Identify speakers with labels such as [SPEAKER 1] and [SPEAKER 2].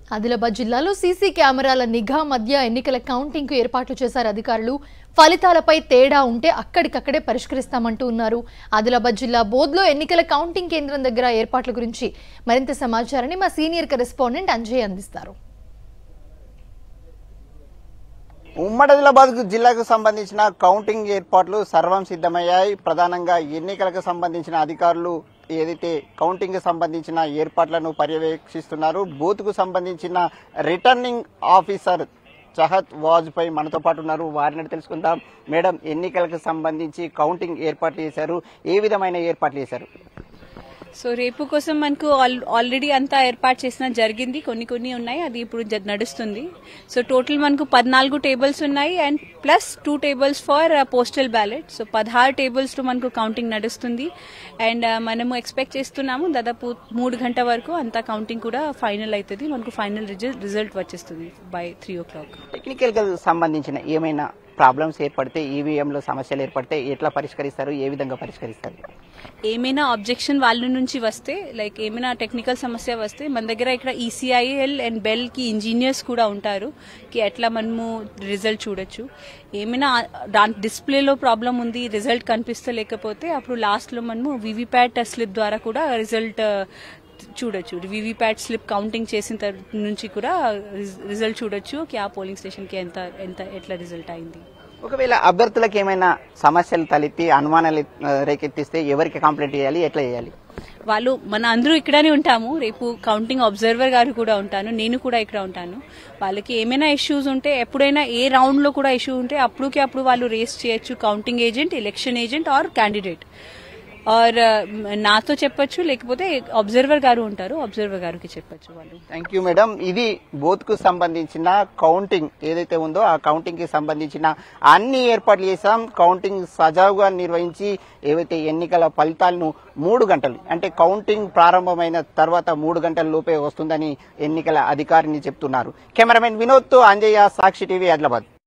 [SPEAKER 1] ఆదిలాబాద్ జిల్లాలో సీసీ కెమెరాల నిఘా మధ్య ఎన్నికల కౌంటింగ్ కు ఏర్పాట్లు చేశారు అధికారులు ఫలితాలపై తేడా ఉంటే అక్కడికక్కడే పరిష్కరిస్తామంటూ ఉన్నారు ఆదిలాబాద్ జిల్లా బోధ్లో ఎన్నికల కౌంటింగ్ కేంద్రం దగ్గర ఏర్పాట్ల గురించి మరింత సమాచారాన్ని మా సీనియర్ కరెస్పాండెంట్ అంజయ్ అందిస్తారు
[SPEAKER 2] ఉమ్మడి ఆదిలాబాద్ జిల్లాకు సంబంధించిన కౌంటింగ్ ఏర్పాట్లు సర్వం సిద్ధమయ్యాయి ప్రధానంగా ఎన్నికలకు సంబంధించిన అధికారులు ఏదైతే కౌంటింగ్ కు సంబంధించిన ఏర్పాట్లను పర్యవేక్షిస్తున్నారు బూత్ కు సంబంధించిన రిటర్నింగ్ ఆఫీసర్ చహత్ వాజ్పేయి మనతో పాటు ఉన్నారు వారిని అడిగి తెలుసుకుందాం మేడం ఎన్నికలకు సంబంధించి కౌంటింగ్ ఏర్పాట్లు చేశారు ఏ విధమైన ఏర్పాట్లు చేశారు
[SPEAKER 3] సో రేపు కోసం మనకు ఆల్- ఆల్రెడీ అంతా ఏర్పాటు చేసిన జరిగింది కొన్ని కొన్ని ఉన్నాయి అది ఇప్పుడు జ- నడుస్తుంది సో టోటల్ మనకు పద్నాలుగు టేబుల్స్ ఉన్నాయి and plus two tables for postal ballot so పదహారు టేబుల్స్ తో మనకు కౌంటింగ్ నడుస్తుంది అండ్ మనము ఎక్స్పెక్ట్ చేస్తున్నాము దాదాపు మూడు గంట వరకు అంతా కౌంటింగ్ కూడా ఫైనల్ అవుతుంది మనకు ఫైనల్ రిజల్ట్ వచ్చేస్తుంది by three o'clock
[SPEAKER 2] technical గా సంబంధించిన ఏమైనా ప్రాబ్లమ్స్ ఏర్పడితే ఈవీఎంలో సమస్యలు ఏర్పడితే ఎట్లా పరిష్కరిస్తారు ఏ విధంగా పరిష్కరిస్తారు
[SPEAKER 3] ఏమైనా అబ్జెక్షన్ వాళ్ళ నుంచి వస్తే లైక్ ఏమైనా టెక్నికల్ సమస్య వస్తే మన దగ్గర ఇక్కడ ఈసీఐఎల్ అండ్ బెల్ కి ఇంజనీర్స్ కూడా ఉంటారు కి ఎట్లా మనము రిజల్ట్ చూడొచ్చు ఏమైనా దాని డిస్ప్లేలో ప్రాబ్లం ఉంది రిజల్ట్ కనిపిస్తలేకపోతే అప్పుడు లాస్ట్ లో మనము వివిప్యాట్ స్లిప్ ద్వారా కూడా రిజల్ట్ చూడొచ్చు వివిప్యాట్ స్లిప్ కౌంటింగ్ చేసిన తర్వా- నుంచి కూడా రిజల్ట్ చూడొచ్చు కి ఆ పోలింగ్ స్టేషన్ కి ఎంత ఎంత ఎట్లా రిజల్ట్ అయింది
[SPEAKER 2] ఒకవేళ అభ్యర్థులకు ఏమైనా సమస్యలు తలెత్తి అనుమానాలు ఆ, రేకెత్తిస్తే ఎవరికి కంప్లైంట్ చేయాలి ఎట్లా చేయాలి
[SPEAKER 3] వాళ్ళు మన అందరూ ఇక్కడనే ఉంటాము రేపు కౌంటింగ్ అబ్జర్వర్ గారు కూడా ఉంటాను నేను కూడా ఇక్కడ ఉంటాను వాళ్ళకి ఏమైనా ఇష్యూస్ ఉంటే ఎప్పుడైనా ఏ రౌండ్ లో కూడా ఇష్యూ ఉంటే అప్పుడుకి అప్పుడు వాళ్ళు రేస్ చేయొచ్చు counting agent election agent or candidate or నాతో చెప్పొచ్చు లేకపోతే అబ్జర్వర్ గారు ఉంటారు అబ్జర్వర్ గారికి చెప్పొచ్చు వాళ్ళు
[SPEAKER 2] థ్యాంక్ యూ మేడం ఇది బూత్ కు సంబంధించిన కౌంటింగ్ ఏదైతే ఉందో ఆ కౌంటింగ్ కి సంబంధించిన అన్ని ఏర్పాట్లు చేశాం కౌంటింగ్ సజావుగా నిర్వహించి ఏవైతే ఎన్నికల ఫలితాలను మూడు గంటలు అంటే కౌంటింగ్ ప్రారంభమైన తర్వాత మూడు గంటల లోపే వస్తుందని ఎన్నికల అధికారిని చెప్తున్నారు కెమెరామెన్ వినోద్ తో అంజయ్య సాక్షి టీవీ ఆదిలాబాద్